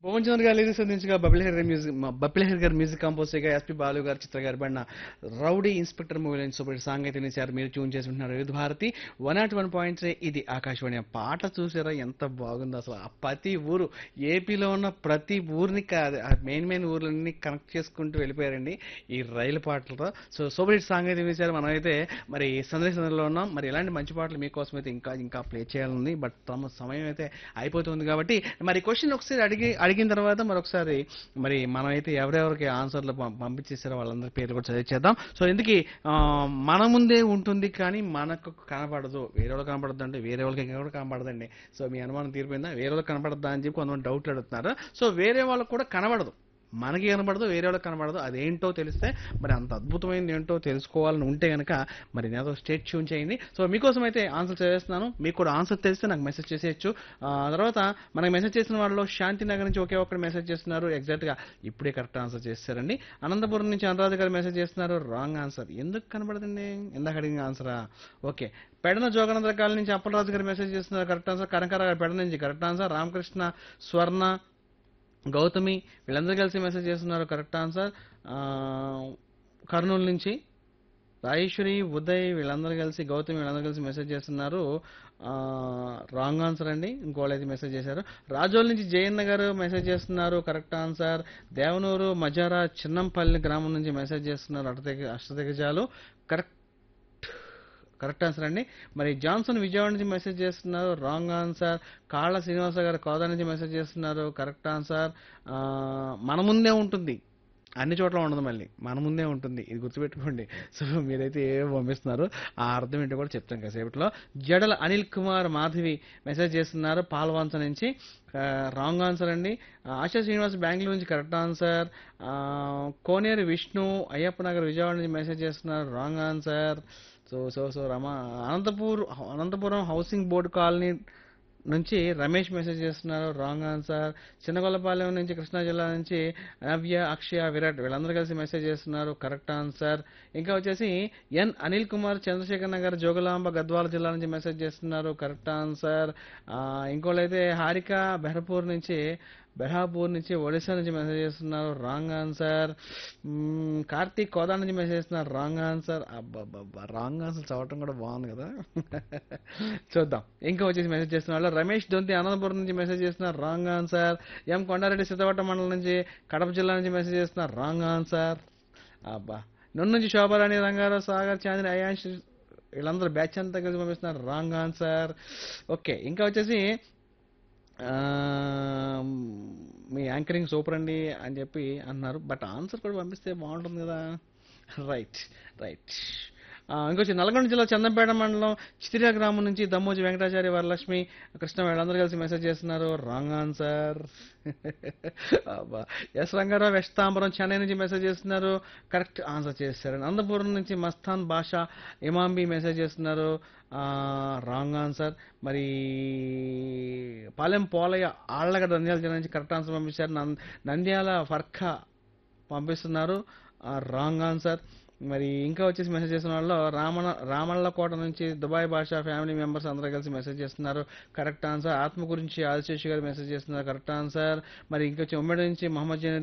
పవన్ చంద్ర garu lyrics అందించగా Bappi Lahiri music Bappi Lahiri garu music compose చేయగా S P Balu garu Chitra garu పడిన రౌడీ ఇన్స్పెక్టర్ మూవీ నుంచి సూపర్ సాంగ్ అయితే వినిచారు మీరు ట్యూన్ చేసుకుంటున్నారు Vividh Bharati one naught one point ఇది ఆకాశవాణి ఆ పాట చూసారా ఎంత బాగుందో అసలు ఆ ప్రతి ఊరు ఏపీలో ఉన్న ప్రతి ఊరిని మెయిన్ మెయిన్ ఊర్లన్నీ కనెక్ట్ చేసుకుంటూ వెళ్ళిపోయారండి ఈ రైలు పాటలతో సో సూపర్ హిట్ సాంగ్ అయితే వినిచారు మనం అయితే మరి సందేశంలో ఉన్నాం మరి ఇలాంటి మంచి పాటలు మీకోసం అయితే ఇంకా ఇంకా ప్లే చేయాలని బట్ తమ సమయం అయితే అయిపోతుంది కాబట్టి మరి క్వశ్చన్ ఒకసారి అడిగి అడిగిన తర్వాత మరొకసారి మరి మనమైతే ఎవరెవరికి ఆన్సర్లు పం- పంపించేసారో వాళ్ళందరి పేర్లు కూడా చదివించేద్దాం సో ఎందుకు మన ముందే ఉంటుంది కానీ మనకు కనపడదు వేరే వాళ్ళకి కనపడదు అంటే వేరే వాళ్ళకి కూడా కనపడదండి సో మీ అనుమానం తీరిపోయిందా వేరే వాళ్ళకి కనపడదా అని చెప్పి కొంతమంది డౌట్లు అడుగుతున్నారు సో వేరే వాళ్ళకి కూడా కనబడదు మనకి కనబడదు వేరే వాళ్ళకి కనబడదు అదేంటో తెలిస్తే మరి అంత అద్భుతమైనది ఏంటో తెలుసుకోవాలని ఉంటే కనుక మరి నాతో స్టేట్ ట్యూన్ చేయండి సో మీకోసం అయితే ఆన్సర్ చేస్తున్నాను మీకు కూడా ఆన్సర్ తెలిస్తే నాకు మెసేజ్ చేసేయచ్చు ఆ తర్వాత మనకి మెసేజ్ చేసిన వాళ్ళలో శాంతినగర్ నుంచి ఒకే ఒక్కరు మెసేజ్ చేస్తున్నారు ఎగ్జాక్ట్ గా ఇప్పుడే కరెక్ట్ ఆన్సర్ చేస్తారండి అనంతపురం నుంచి అనురాధ గారు మెసేజ్ చేస్తున్నారు రాంగ్ ఆన్సర్ ఎందుకు కనబడదండి ఇందాక అడిగిన ఆన్సరా ఓకే పెడన జోగనందర కాలనీ నుంచి అప్పలరాజు గారు మెసేజ్ చేస్తున్నారు కరెక్ట్ ఆన్సర్ కనకర గారు పెడ నుంచి కరెక్ట్ ఆన్సర్ రామకృష్ణ స్వర్ణ గౌతమి వీళ్ళందరూ కలిసి మెసేజ్ చేస్తున్నారు కరెక్ట్ ఆన్సర్ ఆ, కర్నూలు నుంచి రాజేశ్వరి ఉదయ్ వీళ్ళందరూ కలిసి గౌతమి వీళ్ళందరూ కలిసి మెసేజ్ చేస్తున్నారు రాంగ్ ఆన్సర్ అండి ఇంకోళ్ళు అయితే మెసేజ్ చేశారు రాజోల్ నుంచి జయన్న గారు మెసేజ్ చేస్తున్నారు కరెక్ట్ ఆన్సర్ దేవనూరు మజారా చిన్నంపల్లి గ్రామం నుంచి మెసేజ్ చేస్తున్నారు అష్టదిగ అష్టదిగజాలు కరెక్ట్ కరెక్ట్ ఆన్సర్ అండి మరి జాన్సన్ విజయవాడ నుంచి మెసేజ్ చేస్తున్నారు రాంగ్ ఆన్సర్ కాళ్ళ శ్రీనివాస గారు కోదా నుంచి మెసేజ్ చేస్తున్నారు కరెక్ట్ ఆన్సర్ ఆ, మన ముందే ఉంటుంది అన్ని చోట్ల ఉండదు మళ్ళీ మన ముందే ఉంటుంది ఇది గుర్తుపెట్టుకోండి సో మీరైతే ఏ పంపిస్తున్నారు ఆ అర్థం ఏంటో కూడా చెప్తాం కాసేపట్లో జడల అనిల్ కుమార్ మాధవి మెసేజ్ చేస్తున్నారు పాల్వాంస నుంచి రాంగ్ ఆన్సర్ అండి ఆ, ఆశా శ్రీనివాస్ బెంగళూరు నుంచి కరెక్ట్ ఆన్సర్ ఆ, కోనేరు విష్ణు అయ్యప్ప నగర్ విజయవాడ నుంచి మెసేజ్ చేస్తున్నారు wrong answer so so so Rama Anantapur Anantapuram housing board colony నుంచి రమేష్ మెసేజ్ చేస్తున్నారు రాంగ్ ఆన్సర్ చిన్నగొల్లపాలెం నుంచి కృష్ణా జిల్లా నుంచి నవ్య అక్షయ విరాట్ వీళ్ళందరూ కలిసి మెసేజ్ చేస్తున్నారు కరెక్ట్ ఆన్సర్ ఇంకా వచ్చేసి ఎన్ అనిల్ కుమార్ చంద్రశేఖర్ నగర్ జోగులాంబ గద్వాల జిల్లా నుంచి మెసేజ్ చేస్తున్నారు కరెక్ట్ ఆన్సర్ ఇంకోళ్ళైతే హారిక బెహర్పూర్ నుంచి బెహాపూర్ నుంచి ఒడిశా నుంచి మెసేజ్ చేస్తున్నారు రాంగ్ ఆన్సర్ మ్మ్, కార్తీక్ కోదా నుంచి మెసేజ్ చేస్తున్నారు రాంగ్ ఆన్సర్ అబ్బబ్బబ్బా రాంగ్ ఆన్సర్ చదవటం కూడా బాగుంది కదా చూద్దాం ఇంకా వచ్చేసి మెసేజ్ చేస్తున్న వాళ్ళు రమేష్ దొంతి అనంతపురం నుంచి మెసేజ్ చేస్తున్నారు wrong answer M Kondareddy Siddavatta మండలం నుంచి కడప జిల్లా నుంచి మెసేజ్ చేస్తున్నారు రాంగ్ ఆన్సర్ అబ్బా నుండి నుంచి శోభారాణి రంగారావు సాగర్ చాందిని అయాన్ష్ వీళ్ళందరూ బ్యాచ్ అంతా కలిసి పంపిస్తున్నారు రాంగ్ ఆన్సర్ ఓకే ఇంకా వచ్చేసి ఆ, మీ యాంకరింగ్ సూపర్ అండి అని చెప్పి అన్నారు బట్ ఆన్సర్ కూడా పంపిస్తే బాగుంటుంది కదా రైట్ రైట్ ఇంకొచ్చి నల్గొండ జిల్లా చందంపేట మండలం చితిరా గ్రామం నుంచి దమ్మోజి వెంకటాచార్య వరలక్ష్మి కృష్ణ వీళ్ళందరూ కలిసి మెసేజ్ చేస్తున్నారు రాంగ్ ఆన్సర్ ఎస్ రంగారావు వెస్తాంబరం చెన్నై నుంచి మెసేజ్ చేస్తున్నారు కరెక్ట్ ఆన్సర్ చేస్తారు అనంతపురం నుంచి మస్తాన్ భాష ఇమాంబి మెసేజ్ చేస్తున్నారు రాంగ్ ఆన్సర్ మరి పాలెం పోలయ్య ఆళ్ళగడ్డ నంద్యాల జిల్లా నుంచి కరెక్ట్ ఆన్సర్ పంపించారు నం- నంద్యాల ఫర్ఖా పంపిస్తున్నారు రాంగ్ ఆన్సర్ మరి ఇంకా వచ్చేసి మెసేజ్ చేసిన వాళ్ళు రామణ రామళ్ళకోట నుంచి దుబాయ్ భాష ఫ్యామిలీ మెంబర్స్ అందరూ కలిసి మెసేజ్ చేస్తున్నారు కరెక్ట్ ఆన్సర్ ఆత్మ గురించి ఆదిశేషి గారు మెసేజ్ చేస్తున్నారు కరెక్ట్ ఆన్సర్ మరి ఇంకా వచ్చి ఉమ్మడి నుంచి మహమ్మద్ జైన్